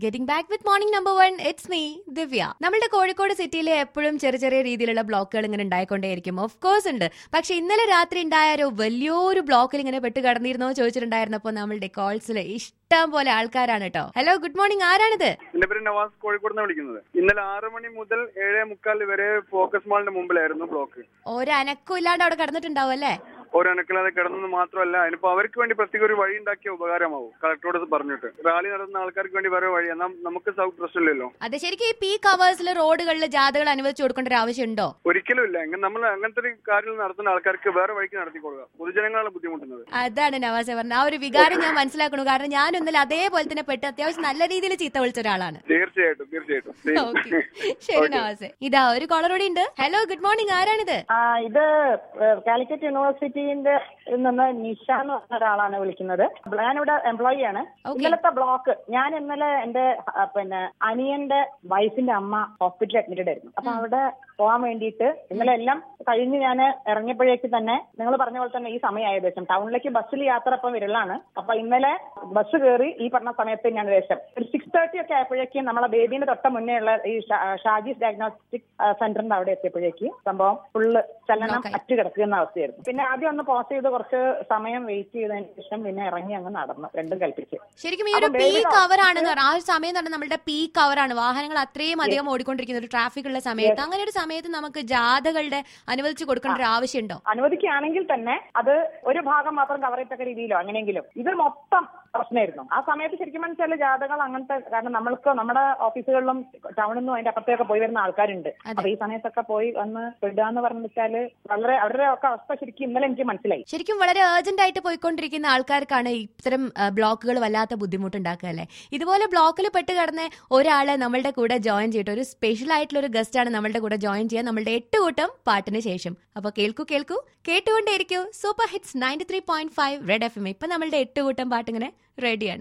Getting back with morning number one it's me Divya നമ്മുടെ കോഴിക്കോട് സിറ്റിയിലെ എപ്പോഴും ചെറിയ ചെറിയ രീതിയിലുള്ള ബ്ലോക്കുകൾ ഇങ്ങനെ ഉണ്ടായിക്കൊണ്ടേയിരിക്കും ഓഫ് കോഴ്സ് ഉണ്ട് പക്ഷെ ഇന്നലെ രാത്രി ഉണ്ടായ ഒരു വലിയൊരു ബ്ലോക്കിൽ ഇങ്ങനെ പെട്ട് കടന്നിരുന്നോ ചോദിച്ചിട്ടുണ്ടായിരുന്നപ്പോൾ നമ്മളുടെ കോൾസിൽ ഇഷ്ടം പോലെ ആൾക്കാരാണ് കേട്ടോ ഹലോ ഗുഡ് മോർണിംഗ് ആരാണിത് എന്റെ പേര് നവാസ് കോഴിക്കോട് നിന്ന് വിളിക്കുന്നത് ഇന്നലെ ആറ് മണി മുതൽ ഏഴേ മുക്കാൽ വരെ ഫോക്കസ് മാളിന്റെ മുമ്പിലായിരുന്നു ബ്ലോക്ക് ഒരു അനക്കം ഇല്ലാണ്ട് അവിടെ കടന്നിട്ടുണ്ടാവും അല്ലേ ഒരനക്കില്ലാതെ കിടന്നത് മാത്രമല്ല അതിനിപ്പോ അവർക്ക് വേണ്ടി പ്രത്യേക ഒരു വഴി ഉണ്ടാക്കിയ ഉപകാരമാവും കളക്ടറോട് പറഞ്ഞിട്ട് റാലി നടത്തുന്ന ആൾക്കാർക്ക് വേണ്ടി വേറെ വഴി എന്നാൽ നമുക്ക് സൗ പ്രശ്നമില്ലല്ലോ അതെ ശരിക്കും ഈ പീക്ക് അവേഴ്സിൽ റോഡുകളിൽ ജാഥകൾ അനുവദിച്ചു കൊടുക്കേണ്ട ഒരു ആവശ്യമുണ്ടോ ഒരിക്കലും ഇല്ല എങ്ങനെ നമ്മൾ അങ്ങനത്തെ ഒരു കാര്യം നടത്തുന്ന ആൾക്കാർക്ക് വേറെ വഴിക്ക് നടത്തി കൊടുക്കുക പൊതുജനങ്ങളാണ് ബുദ്ധിമുട്ടുന്നത് അതാണ് നവാസ പറഞ്ഞ ആ ഒരു വികാരം ഞാൻ മനസ്സിലാക്കണു കാരണം ഞാൻ ഇന്നലെ അതേപോലെ തന്നെ പെട്ട് അത്യാവശ്യം നല്ല രീതിയിൽ ചീത്ത വിളിച്ച ഒരാളാണ് തീർച്ചയായിട്ടും തീർച്ചയായിട്ടും ഓക്കെ ശരി നവാസെ ഇതാ ഒരു കോളറോടെ ഉണ്ട് ഹലോ ഗുഡ് മോർണിംഗ് ആരാണിത് ആ ഇത് ഏഹ്, കാലിക്കറ്റ് യൂണിവേഴ്സിറ്റിന്റെ നിന്ന് നിഷ എന്ന് പറഞ്ഞ ഒരാളാണ് വിളിക്കുന്നത് ഞാനിവിടെ എംപ്ലോയി ആണ് Okay. ഇന്നലത്തെ ബ്ലോക്ക് ഞാൻ ഇന്നലെ എന്റെ ആ, പിന്നെ അനിയന്റെ വൈഫിന്റെ അമ്മ ഹോസ്പിറ്റലിൽ അഡ്മിറ്റഡ് ആയിരുന്നു അപ്പൊ അവിടെ പോകാൻ വേണ്ടിയിട്ട് ഇന്നലെ എല്ലാം കഴിഞ്ഞ് ഞാൻ ഇറങ്ങിയപ്പോഴേക്ക് തന്നെ നിങ്ങൾ പറഞ്ഞ പോലെ തന്നെ ഈ സമയം ഏകദേശം ടൗണിലേക്ക് ബസ്സിൽ യാത്ര ഇപ്പം വിരലാണ് അപ്പൊ ഇന്നലെ ബസ് കയറി ഈ പറഞ്ഞ സമയത്ത് ഞാൻ ഏകദേശം ഒരു സിക്സ് തേർട്ടി ഒക്കെ ആയപ്പോഴേക്കും നമ്മളെ ബേബിന്റെ തൊട്ട മുന്നേ ഉള്ള ഈ ഷാ- ഷാജീസ് ഡയഗ്നോസ്റ്റിക് സെന്ററിന്റെ അവിടെ എത്തിയപ്പോഴേക്ക് സംഭവം ഫുള്ള് ചലനം Okay. അറ്റ് കിടക്കുന്ന അവസ്ഥയായിരുന്നു പിന്നെ ആദ്യം ഒന്ന് പോസ് ചെയ്ത് കുറച്ച് സമയം വെയിറ്റ് ചെയ്തതിന് ശേഷം പിന്നെ ഇറങ്ങി അങ്ങ് നടന്നു രണ്ടും കൽപ്പിച്ച് ശരിക്കും ഈ ഒരു അപ്പൊ പീക്ക് baby അവർ ആണ് ആ ഒരു സമയം തന്നെ നമ്മുടെ പീക്ക് അവർ ആണ് വാഹനങ്ങൾ അത്രയും അധികം ഓടിക്കൊണ്ടിരിക്കുന്ന ഒരു ട്രാഫിക് ഉള്ള സമയത്ത് അങ്ങനെ ഒരു സമയത്ത് നമുക്ക് ജാഥകളുടെ അനുവദിച്ചു കൊടുക്കേണ്ട ഒരു ആവശ്യമുണ്ടോ അനുവദിക്കുകയാണെങ്കിൽ തന്നെ അത് ഒരു ഭാഗം മാത്രം കവർ ചെയ്യത്തക്ക രീതിയിലോ അങ്ങനെയെങ്കിലും ഇത് മൊത്തം പ്രശ്നമായിരുന്നു ആ സമയത്ത് ശരിക്കും മനസ്സിലായ ജാഥകൾ അങ്ങനത്തെ കാരണം നമ്മൾക്ക് നമ്മുടെ ഓഫീസുകളിലും ടൗണിൽ നിന്നും അതിന്റെ അപ്പുറത്തൊക്കെ പോയി വരുന്ന ആൾക്കാരുണ്ട് അപ്പൊ ഈ സമയത്തൊക്കെ പോയി വന്ന് വിടുക എന്ന് പറഞ്ഞു വെച്ചാല് വളരെ അവരുടെ ഒക്കെ അവസ്ഥ ശരിക്കും ഇന്നലെ എനിക്ക് മനസ്സിലായി ശരിക്കും വളരെ ഏർജന്റ് ആയിട്ട് പോയിക്കൊണ്ടിരിക്കുന്ന ആൾക്കാർക്കാണ് ഇത്തരം ബ്ലോക്കുകൾ വല്ലാത്ത ബുദ്ധിമുട്ടുണ്ടാക്കുക അല്ലേ ഇതുപോലെ ബ്ലോക്കിൽ പെട്ട് കിടന്ന ഒരാളെ നമ്മളുടെ കൂടെ ജോയിൻ ചെയ്തിട്ട് ഒരു സ്പെഷ്യൽ ആയിട്ടുള്ള ഒരു ഗസ്റ്റ് ആണ് നമ്മളുടെ കൂടെ ജോയിൻ ചെയ്യാൻ നമ്മളുടെ എട്ട് കൂട്ടം പാട്ടിന് ശേഷം അപ്പൊ കേൾക്കൂ കേൾക്കൂ കേട്ടുകൊണ്ടേയിരിക്കൂ super hits ninety three point five red F M ഇപ്പൊ നമ്മളുടെ എട്ട് കൂട്ടം പാട്ട് ഇങ്ങനെ റെഡിയാണ്